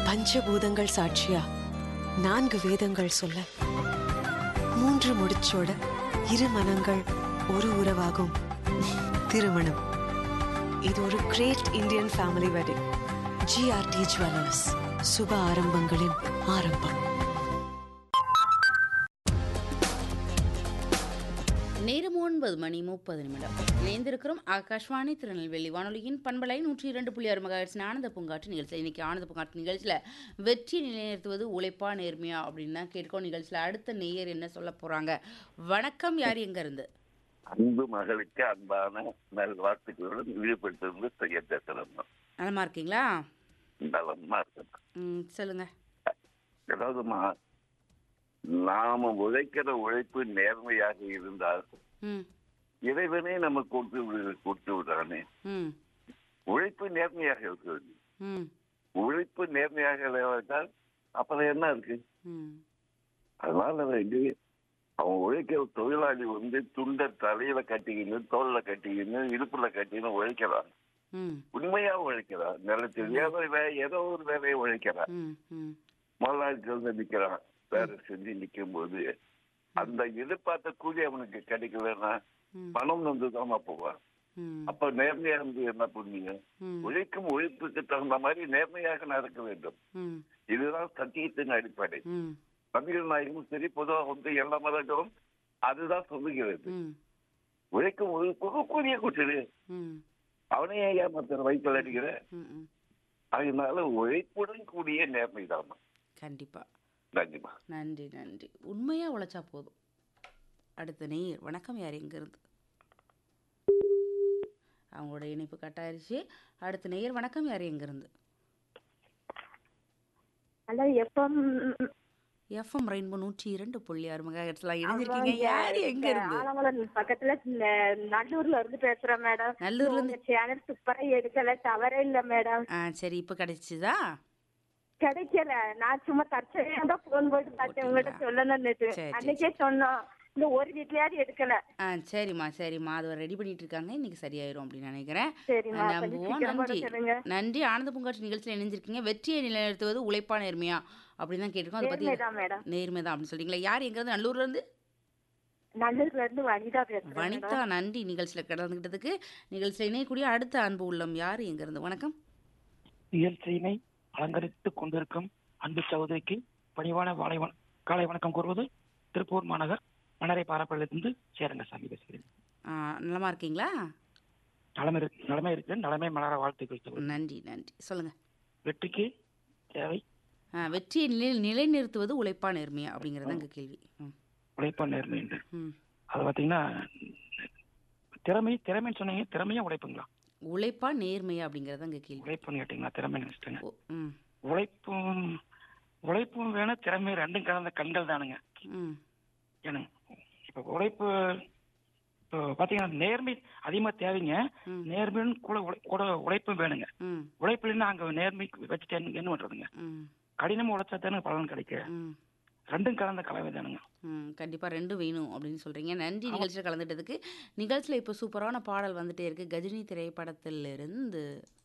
பஞ்சபூதங்கள் சாட்சியா நான்கு வேதங்கள் சொல்ல மூன்று முடிச்சோட இரு மனங்கள் ஒரு உறவாகும் திருமணம் இது ஒரு great Indian family wedding GRT jewellers சுப ஆரம்பங்களின் ஆரம்பம் நேரம் ஒன்பது மணி முப்பது நிமிடம் இணைந்திருக்கிறோம் ஆகாஷ்வாணி திருநெல்வேலி வானொலியின் பண்பலை நூற்றி இரண்டு புள்ளி ஆறு மகாட்சி ஆனந்த பூங்காற்று நிகழ்ச்சி இன்னைக்கு ஆனந்த பூங்காற்று நிகழ்ச்சியில் வெற்றி நிலைநிறுத்துவது உழைப்பா நேர்மையா அப்படின்னு தான் கேட்கும் நிகழ்ச்சியில் அடுத்த நேயர் என்ன சொல்ல போறாங்க வணக்கம் யார் எங்க இருந்து அன்பு மகளுக்கு அன்பான நல்வாழ்த்துக்களுடன் ஈடுபட்டிருந்து செய்ய பேசுறோம் நலமா இருக்கீங்களா நலமா இருக்கணும் ம் சொல்லுங்க அதாவதுமா நாம உழைக்கிற உழைப்பு நேர்மையாக இருந்தால் ம் இறைவனே நம்ம கொடுத்து விடு கொடுத்து விடுறானே ம் உழைப்பு நேர்மையாக இருக்கிறது ம் உழைப்பு நேர்மையாக இல்லாவிட்டால் அப்புறம் என்ன இருக்கு ம் அதனால வந்து அவன் உழைக்கிற தொழிலாளி வந்து துண்டை தலையில கட்டிக்கின்னு தோல்ல கட்டிக்கின்னு இடுப்புல கட்டின்னு உழைக்கிறான் ம் உண்மையா உழைக்கிறான் நிலத்தில் ஏதோ வே- ஏதோ ஒரு வேலையை உழைக்கிறான் ம் ம் முதலாளி வந்து நிக்கிறான் வேலை செஞ்சு நிக்கும் போது அந்த எதிர்பார்த்த கூலி அவனுக்கு கிடைக்கலன்னா ம் பணம் வந்து தான் போவான் ம் அப்ப நேர்மையா இருந்து என்ன பண்ணீங்க ம் உழைக்கும் உழைப்புக்கு தகுந்த மாதிரி நேர்மையாக நடக்க வேண்டும் ம் இதுதான் சத்தியத்தின் அடிப்படை ம் தமிழ் நாயகம் சரி பொதுவாக வந்து எல்லா மதங்களும் அதுதான் சொல்லுகிறது ம் உழைக்கும் உழைப்புக்கு கூலிய கொடுத்துரு ம் அவனையே ஏமாத்துற வயிற்றுல அடிக்கிற ம் ம் அதனால உழைப்புடன் கூடிய நேர்மை தான் கண்டிப்பா நன்றிமா நன்றி நன்றி உண்மையா உழைச்சா போதும் அடுத்த நேயர் வணக்கம் யார் எங்க இருந்து அவங்களோட இணைப்பு கட்டாயிருச்சு அடுத்த நேயர் வணக்கம் யார் எங்க இருந்து ஹலோ எப்பம் எஃப்எம் ரெயின்போ நூற்றி இரண்டு புள்ளி ஆறு மெகாஹெட்ஸ்லாம் இணைஞ்சிருக்கீங்க யார் எங்க இருந்து ஆலங்குளம் பக்கத்துல ந- நல்லூர்ல இருந்து பேசுறேன் மேடம் நல்லூர்ல இருந்து சேனல் சூப்பரா எடுக்கல தவறே இல்ல மேடம் ஆ சரி இப்போ கிடைச்சிதா கிடைக்கல நான் சும்மா தற்செயலா தான் போன் போட்டு பார்த்தேன் உங்ககிட்ட சொல்லணும்னு சரி, சரி. அன்னைக்கே சொன்னோம் இந்த ஒரு வீட்லயாவது எடுக்கல ஆ சரிம்மா சரிம்மா அது ரெடி பண்ணிட்டு இருக்காங்க இன்னைக்கு சரியாயிரும் அப்படின்னு நினைக்கிறேன் சரிம்மா கொஞ்சம் நம்புவோம் சீக்கிரமா நன்றி சொல்லுங்க நன்றி ஆனந்த பூங்காட்சி நிகழ்ச்சியில் இணைஞ்சிருக்கீங்க வெற்றியை நிலைநிறுத்துவது உழைப்பா நேர்மையா அப்படின்னு தான் கேட்டிருக்கோம் அதை பத்தி நேர்மைதான் மேடம் நேர்மை தான் அப்படின்னு சொல்றீங்களா யார் எங்க இருந்து நல்லூர்ல இருந்து நல்லூர்ல இருந்து வனிதா பேசுறேன் வனிதா நன்றி நிகழ்ச்சியில் கலந்துக்கிட்டதுக்கு நிகழ்ச்சியில் இணையக்கூடிய அடுத்த அன்பு உள்ளம் யார் எங்க இருந்து வணக்கம் நிகழ்ச்சியினை அலங்கரித்துக் கொண்டிருக்கும் அன்பு சகோதரிக்கு பணிவான வாழை வண- காலை வணக்கம் கூறுவது திருப்பூர் மாநகர் மணரை பாரப்பள்ளியிலிருந்து சேரங்கசாமி பேசுகிறேன் ஆ, நலமா இருக்கீங்களா நலமை இரு- நலமை இருக்கிறேன் நலமை மலர வாழ்த்துக்கள் சகோதரி. நன்றி நன்றி சொல்லுங்க வெற்றிக்கு தேவை ஆ, வெற்றியை நிலை நிலைநிறுத்துவது உழைப்பா நேர்மையா அப்படிங்கிறது எங்க கேள்வி ம், உழைப்பா நேர்மை என்று ம். அது பார்த்தீங்கன்னா திறமை திறமைன்னு சொன்னீங்க திறமையா உழைப்புங்களா உழைப்பா நேர்மையா அப்படிங்கிறது எங்க கேள்வி உழைப்புன்னு கேட்டீங்களா திறமை நினைச்சிட்டேங்க ஓ, ம் உழைப்பும் உழைப்பும் வேணும் திறமை ரெண்டும் கலந்த கண்கள் தானுங்க ம் ஏனுங்க இப்போ உழைப்பு இப்போ பார்த்தீங்கன்னா நேர்மை அதிகமாக தேவைங்க ம் நேர்மையும் கூட உழை- கூட உழைப்பும் வேணுங்க ம் உழைப்பு இல்லைன்னா அங்கே நேர்மை வச்சுட்டு என்ன- என்ன பண்ணுறதுங்க ம் கடினமாக உழைச்சா தானே பலன் கிடைக்கும் ம் ரெண்டும் கலந்த கலவை தானுங்க ம் கண்டிப்பாக ரெண்டும் வேணும் அப்படின்னு சொல்கிறீங்க நன்றி நிகழ்ச்சியில் கலந்துட்டதுக்கு நிகழ்ச்சியில் இப்போ சூப்பரான பாடல் வந்துட்டே இருக்கு கஜினி திரைப்படத்திலிருந்து